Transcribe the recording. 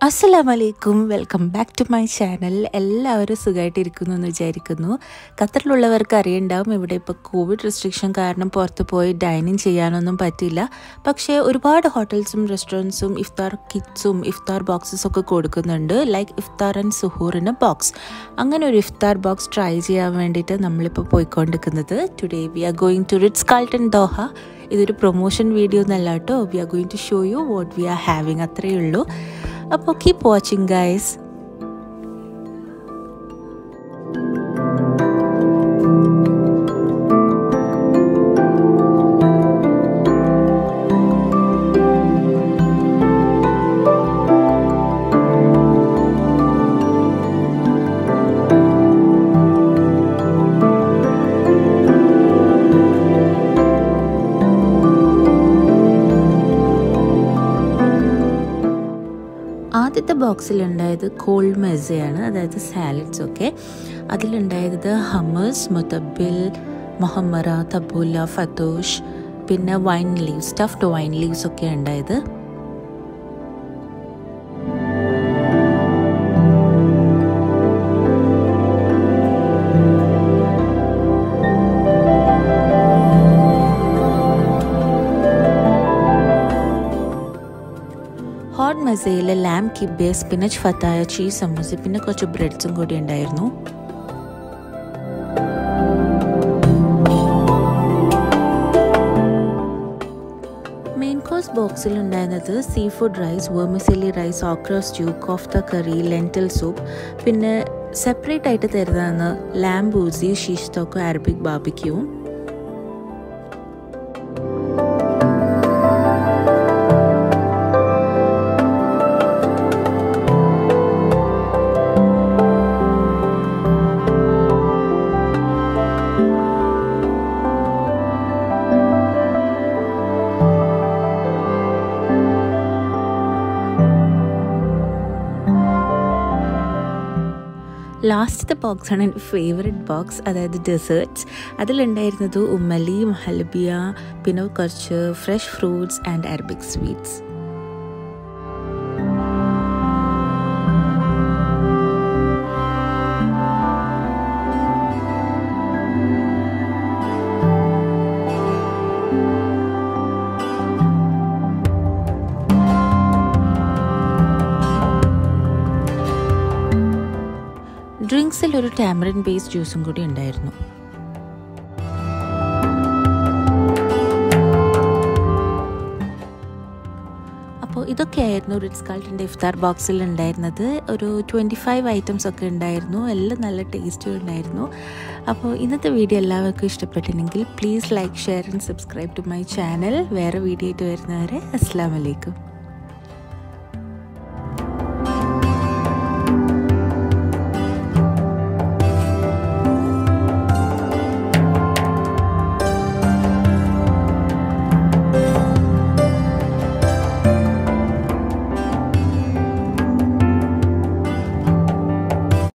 അസ്സലാം വലൈക്കും welcome back to my channel എല്ലാവരും സുഖമായിട്ടിരിക്കുന്നു എന്ന് വിചാരിക്കുന്നു ഖത്തറിലുള്ളവർക്ക് അറിയണ്ടാവും ഇവിടെ ഇപ്പോൾ കോവിഡ് റെസ്ട്രിക്ഷൻ കാരണം പുറത്ത് പോയി ഡൈനിങ് ചെയ്യാനൊന്നും പറ്റില്ല പക്ഷേ ഒരുപാട് ഹോട്ടൽസും റെസ്റ്റോറൻറ്റ്സും ഇഫ്താർ കിറ്റ്സും ഇഫ്താർ ബോക്സസ് ഒക്കെ കൊടുക്കുന്നുണ്ട് ലൈക്ക് ഇഫ്താർ ആൻഡ് സുഹൂറിന് ബോക്സ് അങ്ങനെ ഒരു ഇഫ്താർ ബോക്സ് ട്രൈ ചെയ്യാൻ വേണ്ടിയിട്ട് നമ്മളിപ്പോൾ പോയിക്കൊണ്ടിരിക്കുന്നത് today we are going to Ritz Carlton Doha ഇതൊരു പ്രൊമോഷൻ വീഡിയോ എന്നല്ല കേട്ടോ we are going to show you what we are having അത്രയേ ഉള്ളൂ അപ്പോൾ കീപ് വാച്ചിങ് ഗൈസ് ആദ്യത്തെ ബോക്സിലുണ്ടായത് കോൾഡ് മെസയാണ് അതായത് സാലഡ്സ് ഒക്കെ അതിലുണ്ടായത് ഹമസ് മുത്തബിൽ മൊഹമ്മറ തബൂല ഫത്തോഷ് പിന്നെ wine leaves stuffed wine leaves ഒക്കെ ഉണ്ടായത് ഹോട്ട് മസയിൽ ലാം കിബെ സ്പിനച്ച് ഫത്തായ ചീസ് സമൂസ പിന്നെ കുറച്ച് ബ്രെഡ്സും കൂടി ഉണ്ടായിരുന്നു മെയിൻ കോഴ്സ് ബോക്സിൽ ഉണ്ടായിരുന്നത് seafood rice vermicelli rice okra stew kofta curry lentil soup പിന്നെ സെപ്പറേറ്റ് ആയിട്ട് തരുന്നതാണ് ലാംബൂസി ഷീഷ്തോക്കോ അറബിക് ബാബിക്യൂവും ലാസ്റ്റത്തെ ബോക്സാണ് എൻ്റെ ഫേവററ്റ് ബോക്സ് അതായത് ഡെസേർട്സ് അതിലുണ്ടായിരുന്നത് ഉമ്മലി ഹൽബിയ പിന്നെ കുറച്ച് fresh fruits and Arabic sweets ഡ്രിങ്ക്സിൽ ഒരു ടാമറിൻ ബേസ് ജ്യൂസും കൂടി ഉണ്ടായിരുന്നു അപ്പോൾ ഇതൊക്കെയായിരുന്നു റിറ്റ്സ് കാൾട്ടിൻ്റെ ഇഫ്താർ ബോക്സിൽ ഉണ്ടായിരുന്നത് ഒരു ട്വൻറ്റി ഫൈവ് ഐറ്റംസ് ഒക്കെ ഉണ്ടായിരുന്നു എല്ലാം നല്ല ടേസ്റ്റും ഉണ്ടായിരുന്നു അപ്പോൾ ഇന്നത്തെ വീഡിയോ എല്ലാവർക്കും ഇഷ്ടപ്പെട്ടിട്ടുണ്ടെങ്കിൽ please like share and subscribe to my channel വേറെ വീഡിയോ ആയിട്ട് വരുന്നവരെ അസ്സാം വലൈക്കും